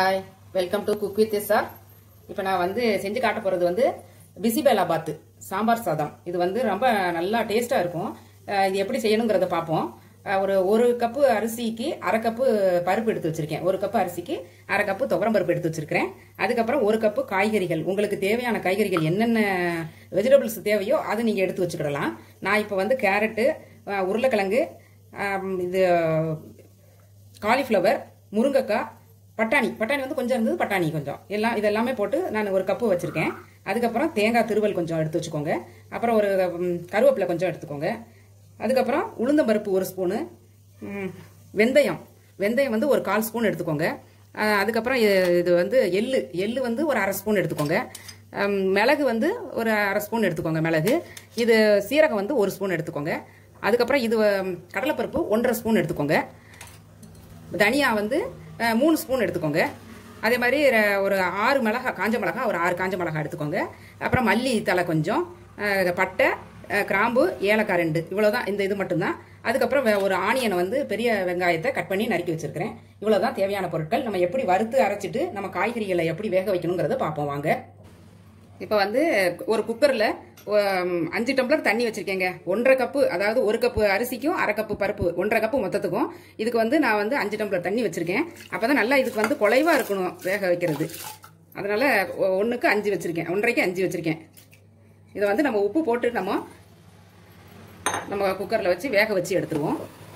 hi welcome to cook with sir இப்போ நான் வந்து செஞ்சு காட்ட போகிறது வந்து பிசிபேலா பாத்து சாம்பார் சாதம் இது வந்து ரொம்ப நல்லா டேஸ்ட்டாக இருக்கும் அஹ் இது எப்படி செய்யணுங்கிறத பார்ப்போம் அஹ் ஒரு ஒரு கப்பு அரிசிக்கு அரை கப்பு பருப்பு எடுத்து வச்சிருக்கேன் ஒரு கப்பு அரிசிக்கு அரை கப்பு துவரம் பருப்பு எடுத்து வச்சிருக்கிறேன் அதுக்கப்புறம் ஒரு கப்பு காய்கறிகள் உங்களுக்கு தேவையான காய்கறிகள் என்னென்ன வெஜிடபிள்ஸ் தேவையோ அதை நீங்கள் எடுத்து வச்சுக்கிடலாம் நான் இப்போ வந்து கேரட்டு அஹ் உருளைக்கிழங்கு அஹ் இது காலிஃப்ளவர் முருங்கைக்காய் பட்டாணி பட்டாணி வந்து கொஞ்சம் இருந்தது பட்டாணி கொஞ்சம் எல்லாம் இதெல்லாமே போட்டு நான் ஒரு கப்பு வச்சுருக்கேன் அதுக்கப்புறம் தேங்காய் திருவல் கொஞ்சம் எடுத்து வச்சுக்கோங்க அப்புறம் ஒரு ம், கருவேப்பிலை கொஞ்சம் எடுத்துக்கோங்க அதுக்கப்புறம் உளுந்தம்பருப்பு ஒரு ஸ்பூனு ம், வெந்தயம் வெந்தயம் வந்து ஒரு கால் ஸ்பூன் எடுத்துக்கோங்க அஹ், அதுக்கப்புறம் இ- இது வந்து எள்ளு எள்ளு வந்து ஒரு அரை ஸ்பூன் எடுத்துக்கோங்க அம், மிளகு வந்து ஒரு அரை ஸ்பூன் எடுத்துக்கோங்க மிளகு இது சீரகம் வந்து ஒரு ஸ்பூன் எடுத்துக்கோங்க அதுக்கப்புறம் இது ம், கடலைப்பருப்பு ஒன்றரை ஸ்பூன் எடுத்துக்கோங்க தனியா வந்து அஹ், மூணு ஸ்பூன் எடுத்துக்கோங்க அதே மாதிரி ர- ஒரு ஆறு மிளகா காஞ்ச மிளகா ஒரு ஆறு காஞ்ச மிளகா எடுத்துக்கோங்க அப்புறம் மல்லி தலை கொஞ்சம் அஹ், பட்டை அஹ், கிராம்பு ஏலக்காய் ரெண்டு இவ்வளோதான் இந்த இது மட்டும்தான் அதுக்கப்புறம் வே- ஒரு ஆனியனை வந்து பெரிய வெங்காயத்தை கட் பண்ணி நறுக்கி வச்சிருக்கிறேன் இவ்வளோதான் தேவையான பொருட்கள் நம்ம எப்படி வறுத்து அரைச்சிட்டு நம்ம காய்கறிகளை எப்படி வேக வைக்கணுங்கிறத பார்ப்போம் வாங்க இப்போ வந்து ஒரு குக்கரில் அஞ்சு டம்ளர் தண்ணி வச்சுருக்கேங்க ஒன்றரை கப்பு அதாவது ஒரு கப்பு அரிசிக்கும் அரை கப்பு பருப்பு ஒன்றரை கப்பு மொத்தத்துக்கும் இதுக்கு வந்து நான் வந்து அஞ்சு டம்ளர் தண்ணி வச்சுருக்கேன் அப்போ தான் நல்லா இதுக்கு வந்து குலைவாக இருக்கணும் வேக வைக்கிறது அதனால் ஒன்றுக்கு அஞ்சு வச்சுருக்கேன் ஒன்றரைக்கு அஞ்சு வச்சுருக்கேன் இதை வந்து நம்ம உப்பு போட்டு நம்ம நம்ம குக்கரில் வச்சு வேக வச்சு எடுத்துருவோம்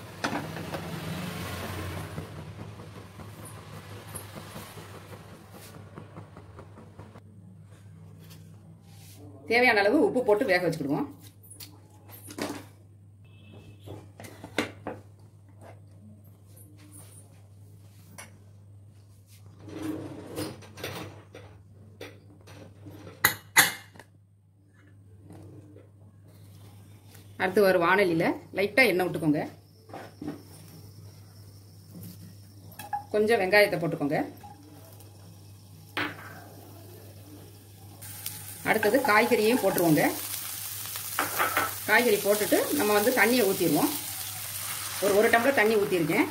தேவையான அளவு உப்பு போட்டு வேக வச்சுக்கிடுவோம் அடுத்து ஒரு வானலியில் லைட்டாக எண்ணெய் விட்டுக்கோங்க கொஞ்சம் வெங்காயத்தை போட்டுக்கோங்க அடுத்தது காய்கறியையும் போட்டுருவோங்க காய்கறி போட்டுட்டு நம்ம வந்து தண்ணியை ஊற்றிடுவோம் ஒரு ஒரு டம்ளர் தண்ணி ஊற்றிருக்கேன்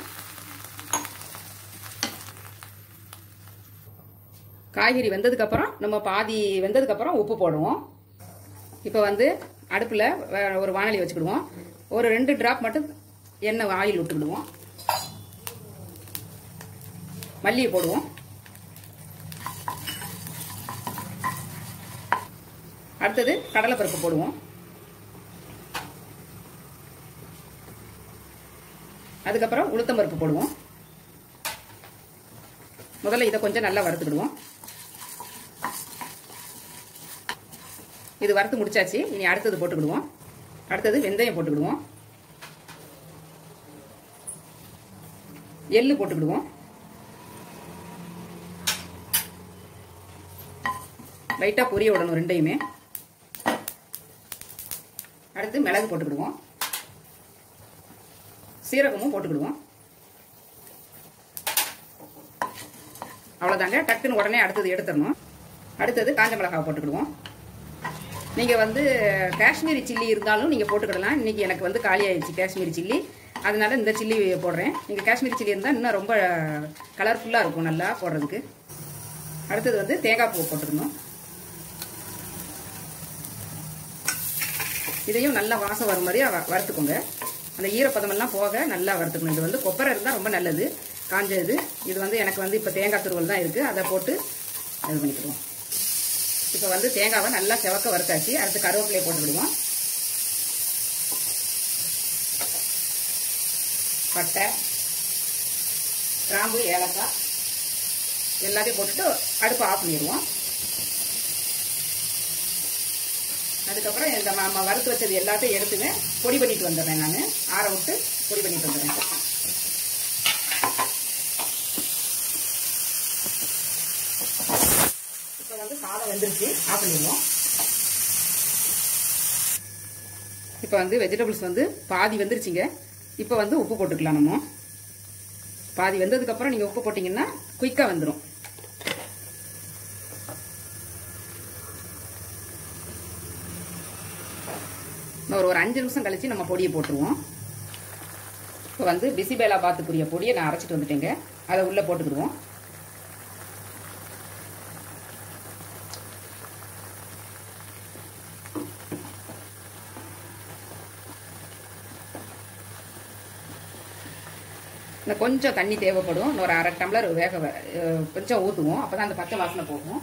காய்கறி வெந்ததுக்கப்புறம் நம்ம பாதி வெந்ததுக்கப்புறம் உப்பு போடுவோம் இப்போ வந்து அடுப்பில் ஒரு வானலி வச்சுக்கிடுவோம் ஒரு ரெண்டு டிராப் மட்டும் எண்ணெய் ஆயில் விட்டுக்கிடுவோம் மல்லியை போடுவோம் அடுத்தது கடலைப்பருப்பு போடுவோம் அதுக்கப்புறம் உளுத்தம்பருப்பு போடுவோம் முதல்ல இதை கொஞ்சம் நல்லா வறுத்துக்கிடுவோம் இது வறுத்து முடிச்சாச்சு இனி அடுத்தது போட்டுக்கிடுவோம் அடுத்தது வெந்தயம் போட்டுக்கிடுவோம் எள்ளு போட்டுக்கிடுவோம் லைட்டா பொரிய விடணும் ரெண்டையுமே அடுத்து மிளகு போட்டுக்கிடுவோம் சீரகமும் போட்டுக்கிடுவோம் அவ்வளோதாங்க டக்குன்னு உடனே அடுத்தது எடுத்துடணும் அடுத்தது காஞ்ச மிளகாவை போட்டுக்கிடுவோம் நீங்கள் வந்து காஷ்மீரி சில்லி இருந்தாலும் நீங்கள் போட்டுக்கிடலாம் இன்றைக்கி எனக்கு வந்து காலி ஆயிடுச்சு காஷ்மீரி சில்லி அதனால இந்த சில்லி போடுறேன் நீங்கள் காஷ்மீரி சில்லி இருந்தால் இன்னும் ரொம்ப கலர்ஃபுல்லாக இருக்கும் நல்லா போடுறதுக்கு அடுத்தது வந்து தேங்காய் பூ போட்டுக்கணும் இதையும் நல்லா வாசம் வரும் மாதிரி வ- வறுத்துக்கோங்க அந்த ஈரப்பதமெல்லாம் போக நல்லா வறுத்துக்கணும் இது வந்து கொப்பரை இருந்தால் ரொம்ப நல்லது காஞ்ச இது இது வந்து எனக்கு வந்து இப்போ தேங்காய் துருவல் தான் இருக்குது அதை போட்டு இது பண்ணிக்கிடுவோம் இப்போ வந்து தேங்காவை நல்லா செவக்க வறுத்தாச்சு அடுத்து கருவேப்பிலையை போட்டுக்கிடுவோம் பட்டை கிராம்பு ஏலக்காய் எல்லாத்தையும் போட்டுட்டு அடுப்பு ஆஃப் பண்ணிடுவோம் அதுக்கப்புறம் இந்த நம்ம வறுத்து வச்சது எல்லாத்தையும் எடுத்துங்க பொடி பண்ணிட்டு வந்துடுறேன் நான் ஆற விட்டு பொடி பண்ணிட்டு வந்துடுறேன் இப்போ வந்து சாதம் வெந்துருச்சு ஆஃப் பண்ணிடுவோம் இப்போ வந்து வெஜிடபிள்ஸ் வந்து பாதி வெந்துருச்சுங்க இப்போ வந்து உப்பு போட்டுக்கலாம் நம்ம பாதி வெந்ததுக்கப்புறம் நீங்கள் உப்பு போட்டிங்கன்னா குயிக்காக வந்துடும் இன்னும் ஒரு ஒரு அஞ்சு நிமிஷம் கழிச்சு நம்ம பொடியை போட்டுருவோம் இப்போ வந்து பிசிபேலா பாத்துக்குரிய பொடியை நான் அரைச்சிட்டு வந்துட்டேங்க அதை உள்ளே போட்டுக்கிடுவோம் இந்த கொஞ்சம் தண்ணி தேவைப்படும் இன்னொரு அரை டம்ளர் வேக வ- அஹ் கொஞ்சம் ஊற்றுவோம் அப்போ தான் அந்த பச்சை வாசனை போகும்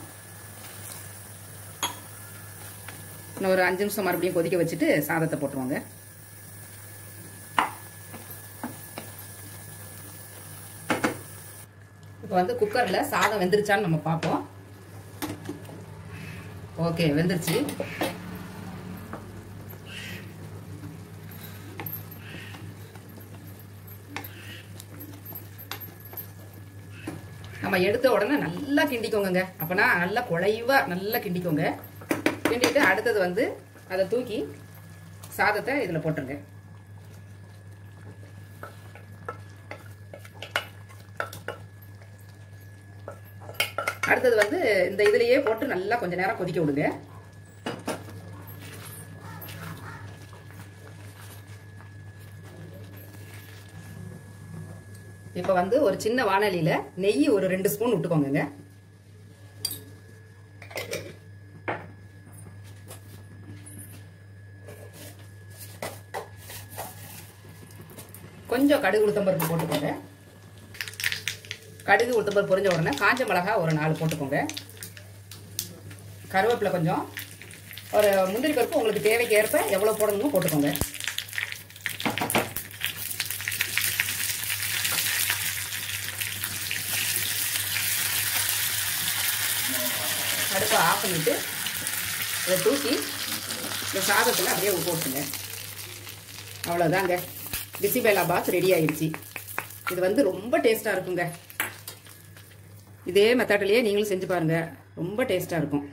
இன்னும் ஒரு அஞ்சு நிமிஷம் மறுபடியும் கொதிக்க வச்சுட்டு சாதத்தை போட்டுருவாங்க இப்போ வந்து குக்கரில் சாதம் வெந்துருச்சான்னு நம்ம பார்ப்போம் ஓகே வெந்துருச்சு நம்ம எடுத்த உடனே நல்லா கிண்டிக்கோங்க அப்பனா நல்லா குழைவா நல்லா கிண்டிக்கோங்க கிண்டிட்டு அடுத்தது வந்து அதை தூக்கி சாதத்தை இதில் போட்டுருங்க அடுத்தது வந்து இந்த இதுலயே போட்டு நல்லா கொஞ்ச நேரம் கொதிக்க விடுங்க இப்போ வந்து ஒரு சின்ன வானலியில நெய் ஒரு ரெண்டு ஸ்பூன் விட்டுக்கோங்க கொஞ்சம் கடுகு உளுத்தம்பருப்பு போட்டுக்கோங்க கடுகு உளுத்தம்பருப்பு பொரிஞ்ச உடனே காஞ்ச மிளகா ஒரு நாலு போட்டுக்கோங்க கருவேப்பிலை கொஞ்சம் ஒரு முந்திரி பருப்பு உங்களுக்கு தேவைக்கு ஏற்ப எவ்வளோ போடணுமோ போட்டுக்கோங்க அடுப்பை ஆஃப் பண்ணிட்டு இதை தூக்கி இந்த சாதத்தில் அப்படியே போட்டுங்க அவ்வளோதாங்க பிசிபேலா பாத் ரெடி ஆயிடுச்சு இது வந்து ரொம்ப டேஸ்ட்டாக இருக்குங்க இதே மெத்தட்லேயே நீங்களும் செஞ்சு பாருங்க ரொம்ப டேஸ்ட்டாக இருக்கும்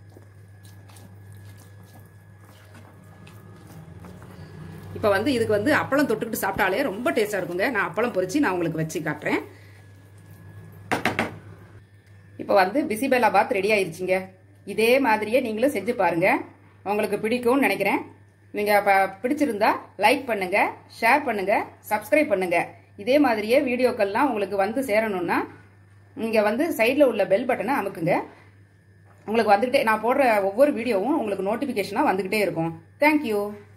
இப்போ வந்து இதுக்கு வந்து அப்பளம் தொட்டுக்கிட்டு சாப்பிட்டாலே ரொம்ப டேஸ்ட்டாக இருக்குங்க நான் அப்பளம் பொரிச்சு நான் உங்களுக்கு வச்சு காட்டுறேன் இப்போ வந்து பிசிபெல்லா பாத் ரெடி ஆயிருச்சுங்க இதே மாதிரியே நீங்களும் செஞ்சு பாருங்க உங்களுக்கு பிடிக்கும்னு நினைக்கிறேன் நீங்க அப்ப பிடிச்சிருந்தா லைக் பண்ணுங்க ஷேர் பண்ணுங்க சப்ஸ்கிரைப் பண்ணுங்க இதே மாதிரியே வீடியோக்கள்லாம் உங்களுக்கு வந்து சேரணும்னா நீங்க வந்து சைடில் உள்ள பெல் பட்டனை அமுக்குங்க உங்களுக்கு வந்துகிட்டே நான் போடுற ஒவ்வொரு வீடியோவும் உங்களுக்கு நோட்டிஃபிகேஷனாக வந்துகிட்டே இருக்கும் தேங்க்யூ